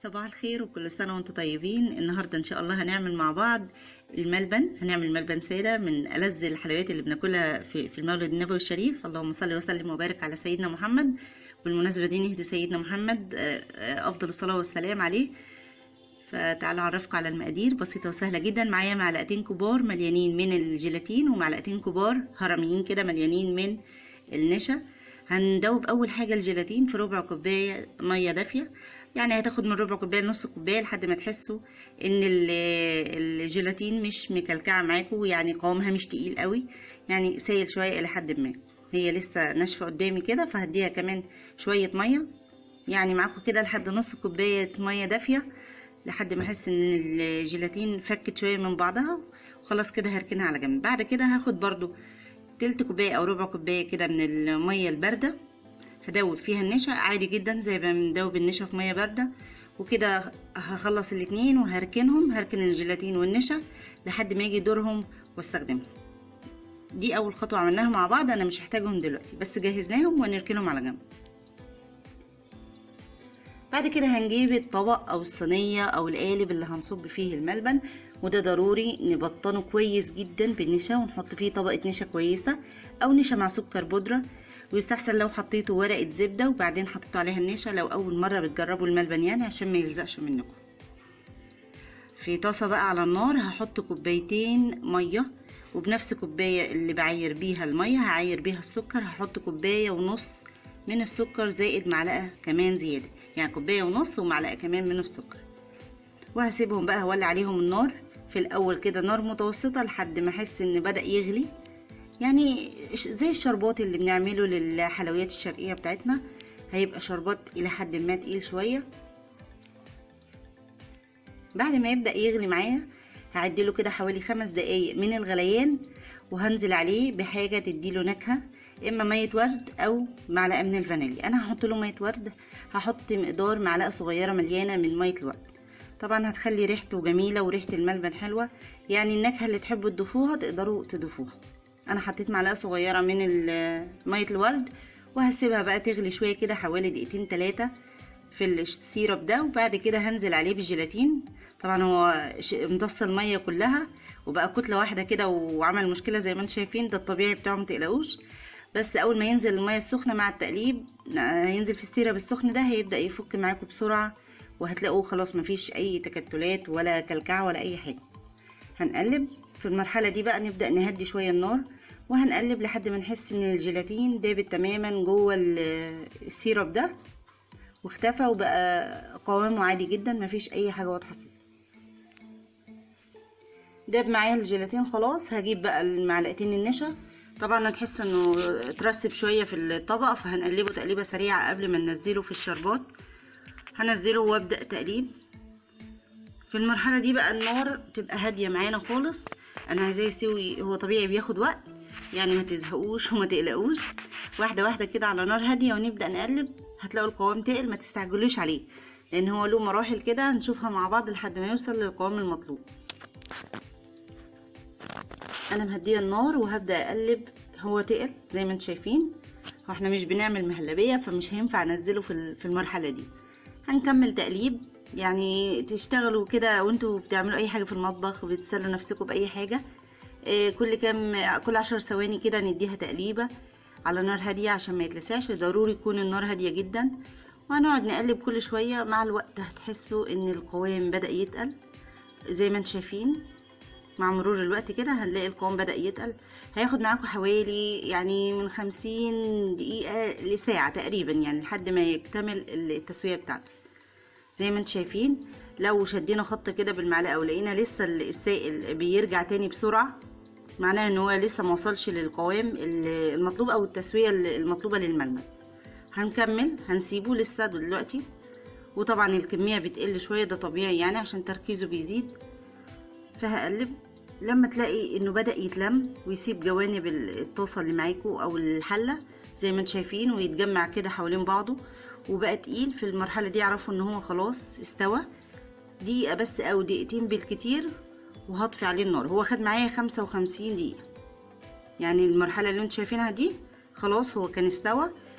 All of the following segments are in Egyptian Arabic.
صباح الخير وكل سنة وانتم طيبين النهاردة ان شاء الله هنعمل مع بعض الملبن هنعمل ملبن سادة من ألذ الحلويات اللي بناكلها في في المولد النبوي الشريف اللهم صل وسلم وبارك على سيدنا محمد بالمناسبة دي نهدي سيدنا محمد آه، آه، أفضل الصلاة والسلام عليه فتعالوا أعرفكم على المقادير بسيطة وسهلة جدا معايا معلقتين كبار مليانين من الجيلاتين ومعلقتين كبار هرميين كده مليانين من النشا هندوب أول حاجة الجيلاتين في ربع كوباية مية دافية يعني هتاخد من ربع كوباية لنص كوباية لحد ما تحسوا ان ال- الجيلاتين مش مكلكعة معاكم يعني قوامها مش تقيل قوي يعني سايل شوية الى حد ما هي لسه ناشفة قدامي كده فهديها كمان شوية مية يعني معاكم كده لحد نص كوباية مية دافية لحد ما احس ان الجيلاتين فكت شوية من بعضها وخلاص كده هركنها على جنب بعد كده هاخد برضو تلت كوباية او ربع كوباية كده من المية الباردة هدوب فيها النشا عادي جدا زي ما بندوب النشا في ميه بارده وكده هخلص الاتنين وهركنهم هركن الجيلاتين والنشا لحد ما يجي دورهم واستخدمهم دي اول خطوه عملناها مع بعض انا مش هحتاجهم دلوقتي بس جهزناهم ونركنهم على جنب بعد كده هنجيب الطبق او الصينيه او القالب اللي هنصب فيه الملبن وده ضروري نبطنه كويس جدا بالنشا ونحط فيه طبقه نشا كويسه او نشا مع سكر بودره ويستحسن لو حطيتوا ورقه زبده وبعدين حطيتوا عليها النشا لو اول مره بتجربوا الملبن يعني عشان ما يلزقش منكم في طاسه بقى على النار هحط كوبايتين ميه وبنفس كوبايه اللي بعير بيها الميه هعير بيها السكر هحط كوبايه ونص من السكر زائد معلقه كمان زياده يعني كوبايه ونص ومعلقه كمان من السكر وهسيبهم بقى هولع عليهم النار في الاول كده نار متوسطه لحد ما احس ان بدا يغلي يعني ش- زي الشربات اللي بنعمله للحلويات الشرقيه بتاعتنا هيبقى شربات الى حد ما تقيل شويه بعد ما يبدا يغلي معايا هعدله كده حوالي خمس دقايق من الغليان وهنزل عليه بحاجه تديله نكهه اما ميه ورد او معلقه من الفانيليا انا هحط له ميه ورد هحط مقدار معلقه صغيره مليانه من ميه الورد طبعا هتخلي ريحته جميله وريحه الملبن حلوه يعني النكهه اللي تحبوا تضيفوها تقدروا تضيفوها انا حطيت معلقه صغيره من ال- ميه الورد وهسيبها بقى تغلي شويه كده حوالي دقيقتين تلاتة في السيرب ده وبعد كده هنزل عليه بالجيلاتين طبعا هو ش- امتص الميه كلها وبقى كتله واحده كده وعمل مشكله زي ما انتم شايفين ده الطبيعي بتاعه متقلقوش بس اول ما ينزل الميه السخنه مع التقليب آه، هينزل في السيرب السخن ده هيبدا يفك معاكم بسرعه وهتلاقوا خلاص مفيش اي تكتلات ولا كلكعه ولا اي حاجه هنقلب في المرحلة دي بقى نبدأ نهدي شوية النار وهنقلب لحد ما نحس ان الجيلاتين دابت تماما جوه ال- السيرب ده واختفى وبقى قوامه عادي جدا مفيش اي حاجة واضحة فيه داب معايا الجيلاتين خلاص هجيب بقى المعلقتين النشا طبعا هتحسوا انه اترسب شوية في الطبق فهنقلبه تقليبة سريعة قبل ما ننزله في الشربات هنزله وابدأ تقليب في المرحلة دي بقى النار تبقى هادية معانا خالص انا عايزاه يستوي هو طبيعي بياخد وقت يعني ما تزهقوش وما تقلقوش واحدة واحدة كده على نار هادية ونبدأ نقلب هتلاقوا القوام تقل ما تستعجلوش عليه لان هو له مراحل كده هنشوفها مع بعض لحد ما يوصل للقوام المطلوب انا مهديه النار وهبدأ اقلب هو تقل زي ما انتم شايفين هو احنا مش بنعمل مهلبية فمش هينفع انزله في ال- في المرحلة دي هنكمل تقليب يعني تشتغلوا كده وانتوا بتعملوا اي حاجة في المطبخ بتسلوا نفسكم بأي حاجة إيه، كل كام كل عشر ثواني كده نديها تقليبة على نار هادية عشان ما يتلسعش ضروري يكون النار هادية جدا وهنقعد نقلب كل شوية مع الوقت هتحسوا ان القوام بدأ يتقل زي ما انتم شايفين مع مرور الوقت كده هنلاقي القوام بدأ يتقل هياخد معاكم حوالي يعني من خمسين دقيقة لساعة تقريبا يعني لحد ما يكتمل التسوية بتاعته زي ما انتم شايفين لو شدينا خط كده بالمعلقة ولقينا لسه السائل بيرجع تاني بسرعة معناه ان هو لسه ما وصلش للقوام ال- المطلوب او التسوية المطلوبة للململ هنكمل هنسيبه لسه دلوقتي وطبعا الكمية بتقل شوية ده طبيعي يعني عشان تركيزه بيزيد فهقلب لما تلاقي انه بدأ يتلم ويسيب جوانب ال- الطاسة اللي معاكو او الحلة زي ما انتم شايفين ويتجمع كده حوالين بعضه وبقى تقيل في المرحلة دي اعرفوا ان هو خلاص استوى دقيقة بس او دقيقتين بالكتير وهطفي عليه النار هو خد معايا خمسة وخمسين دقيقة يعني المرحلة اللي انتم شايفينها دي خلاص هو كان استوى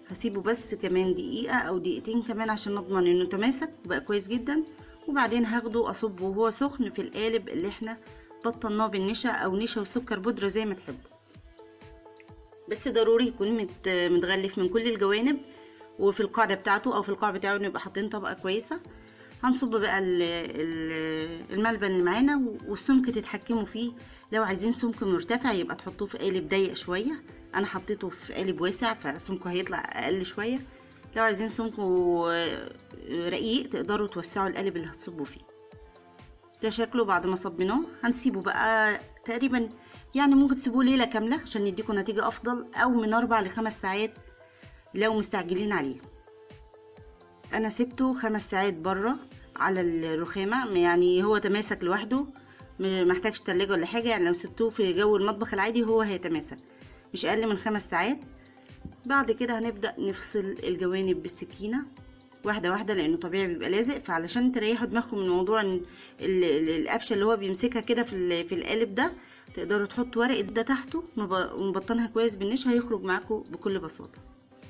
هسيبه بس كمان دقيقة او دقيقتين كمان عشان نضمن انه تماسك وبقى كويس جدا وبعدين هاخده اصبه وهو سخن في القالب اللي احنا بطلناه بالنشا او نشا وسكر بودرة زي ما تحبوا بس ضروري يكون مت- متغلف من كل الجوانب وفي القاعدة بتاعته او في القاع بتاعه نبقى حاطين طبقة كويسة هنصب بقى ال- ال- الملبن اللي معانا والسمك تتحكموا فيه لو عايزين سمك مرتفع يبقى تحطوه في قالب ضيق شوية انا حطيته في قالب واسع فسمكه هيطلع اقل شوية لو عايزين سمكه رقيق تقدروا توسعوا القالب اللي هتصبوا فيه ده شكله بعد ما صبيناه هنسيبه بقى تقريبا يعني ممكن تسيبوه ليلة كاملة عشان يديكوا نتيجة افضل او من اربع لخمس ساعات لو مستعجلين عليه انا سبته خمس ساعات بره على الرخامة يعني هو تماسك لوحده م- محتاجش تلاجة ولا حاجة يعني لو سبتوه في جو المطبخ العادي هو هيتماسك مش اقل من خمس ساعات بعد كده هنبدأ نفصل الجوانب بالسكينة واحدة واحدة لأنه طبيعي بيبقى لازق فعلشان تريحوا دماغكم من موضوع إن ال- ال- القفشة اللي هو بيمسكها كده في ال- في القالب ده تقدروا تحطوا ورقة ده تحته مب- ومبطنها كويس بالنشا هيخرج معاكم بكل بساطة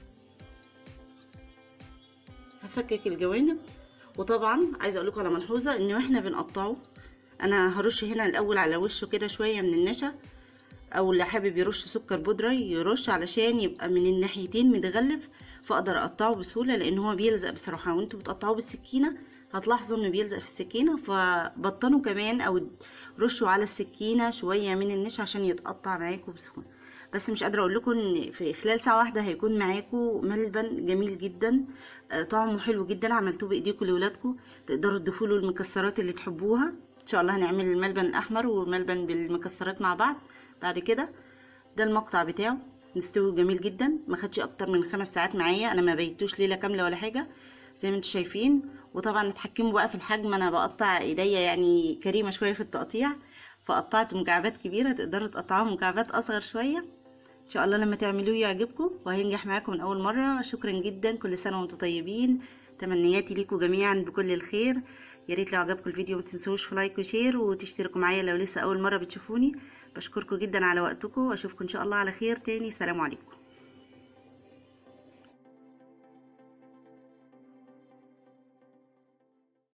هفكك الجوانب وطبعا عايزه اقول لكم على ملحوظه ان واحنا بنقطعه انا هرش هنا الاول على وشه كده شويه من النشا او اللي حابب يرش سكر بودره يرش علشان يبقى من الناحيتين متغلف فاقدر اقطعه بسهوله لان هو بيلزق بصراحه وانتوا بتقطعوه بالسكينه هتلاحظوا انه بيلزق في السكينه فبطنوا كمان او رشوا على السكينه شويه من النشا عشان يتقطع معاكم بسهوله بس مش قادره اقول لكم ان في خلال ساعه واحده هيكون معاكم ملبن جميل جدا آه، طعمه حلو جدا عملتوه بايديكم لاولادكم تقدروا تضيفوا له المكسرات اللي تحبوها ان شاء الله هنعمل الملبن الاحمر والملبن بالمكسرات مع بعض بعد كده ده المقطع بتاعه مستوي جميل جدا ما خدش اكتر من خمس ساعات معايا انا ما بيتوش ليله كامله ولا حاجه زي ما انتم شايفين وطبعا اتحكموا بقى في الحجم انا بقطع ايديا يعني كريمه شويه في التقطيع فقطعت مكعبات كبيره تقدروا تقطعوها مكعبات اصغر شويه ان شاء الله لما تعملوه يعجبكم وهينجح معاكم من اول مره شكرا جدا كل سنه وانتم طيبين تمنياتي ليكم جميعا بكل الخير يا ريت لو عجبكم الفيديو ما تنسوش في لايك وشير وتشتركوا معايا لو لسه اول مره بتشوفوني بشكركم جدا على وقتكم واشوفكم ان شاء الله على خير تاني سلام عليكم